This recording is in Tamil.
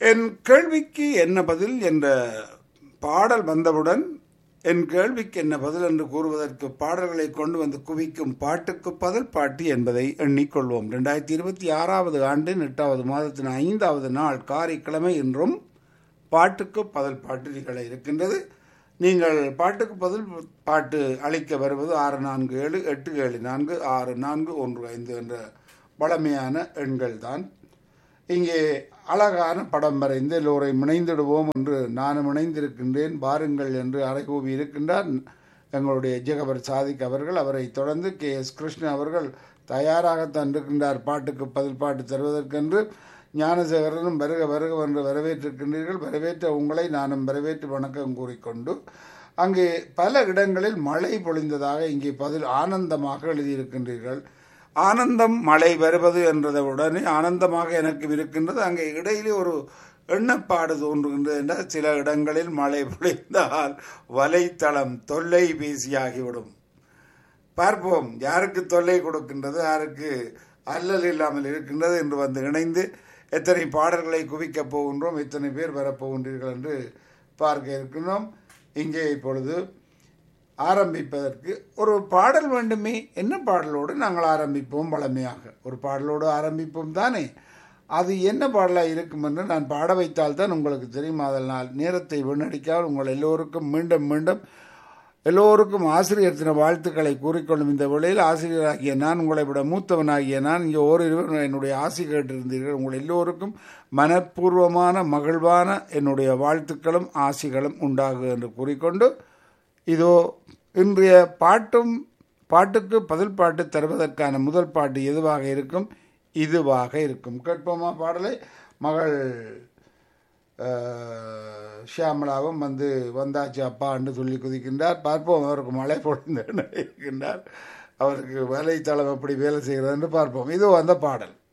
என் கேள்விக்கு என்ன பதில் என்ற பாடல் வந்தவுடன் என் கேள்விக்கு என்ன பதில் என்று கூறுவதற்கு பாடல்களை கொண்டு வந்து குவிக்கும் பாட்டுக்கு பதில் பாட்டு என்பதை எண்ணிக்கொள்வோம் ரெண்டாயிரத்தி இருபத்தி ஆறாவது ஆண்டின் எட்டாவது மாதத்தின் ஐந்தாவது நாள் காரிக்கிழமை இன்றும் பாட்டுக்கு பதில் பாட்டு நிகழ இருக்கின்றது நீங்கள் பாட்டுக்கு பதில் பாட்டு அளிக்க வருவது ஆறு நான்கு ஏழு எட்டு ஏழு நான்கு ஆறு நான்கு ஒன்று ஐந்து என்ற பழமையான எண்கள் தான் இங்கே அழகான படம் வரைந்து எல்லோரை இணைந்திடுவோம் என்று நானும் இணைந்திருக்கின்றேன் பாருங்கள் என்று அறைகூவி இருக்கின்றார் எங்களுடைய ஜெகபர் சாதிக் அவர்கள் அவரை தொடர்ந்து கே எஸ் கிருஷ்ணன் அவர்கள் தயாராகத்தான் இருக்கின்றார் பாட்டுக்கு பதில் பாட்டு தருவதற்கென்று ஞானசேகரனும் வருக வருக என்று வரவேற்றிருக்கின்றீர்கள் வரவேற்ற உங்களை நானும் வரவேற்று வணக்கம் கூறிக்கொண்டு அங்கே பல இடங்களில் மழை பொழிந்ததாக இங்கே பதில் ஆனந்தமாக எழுதியிருக்கின்றீர்கள் ஆனந்தம் மழை வருவது என்றதை உடனே ஆனந்தமாக எனக்கு இருக்கின்றது அங்கே இடையிலே ஒரு எண்ணப்பாடு தோன்றுகின்றது என்றால் சில இடங்களில் மழை பொழிந்தால் வலைத்தளம் தொல்லை பேசியாகிவிடும் பார்ப்போம் யாருக்கு தொல்லை கொடுக்கின்றது யாருக்கு அல்லல் இல்லாமல் இருக்கின்றது என்று வந்து இணைந்து எத்தனை பாடல்களை குவிக்கப் போகின்றோம் எத்தனை பேர் வரப்போகின்றீர்கள் என்று பார்க்க இருக்கின்றோம் இங்கே இப்பொழுது ஆரம்பிப்பதற்கு ஒரு பாடல் வேண்டுமே என்ன பாடலோடு நாங்கள் ஆரம்பிப்போம் பழமையாக ஒரு பாடலோடு ஆரம்பிப்போம் தானே அது என்ன பாடலாக இருக்கும் என்று நான் பாட வைத்தால் தான் உங்களுக்கு தெரியும் அதனால் நேரத்தை வீணடிக்காமல் உங்கள் எல்லோருக்கும் மீண்டும் மீண்டும் எல்லோருக்கும் ஆசிரியர் தின வாழ்த்துக்களை கூறிக்கொள்ளும் இந்த வேளையில் ஆசிரியராகிய நான் உங்களை விட மூத்தவனாகிய நான் இங்கே ஓரிருவர் என்னுடைய ஆசி கேட்டிருந்தீர்கள் உங்கள் எல்லோருக்கும் மனப்பூர்வமான மகிழ்வான என்னுடைய வாழ்த்துக்களும் ஆசிகளும் உண்டாகு என்று கூறிக்கொண்டு இதோ இன்றைய பாட்டும் பாட்டுக்கு பதில் பாட்டு தருவதற்கான முதல் பாட்டு எதுவாக இருக்கும் இதுவாக இருக்கும் கேட்போமா பாடலை மகள் ஷியாமலாவும் வந்து வந்தாச்சு அப்பா என்று சொல்லி குதிக்கின்றார் பார்ப்போம் அவருக்கு மழை பொழிந்து இருக்கின்றார் அவருக்கு வேலைத்தளம் எப்படி வேலை செய்கிறது என்று பார்ப்போம் இதோ அந்த பாடல்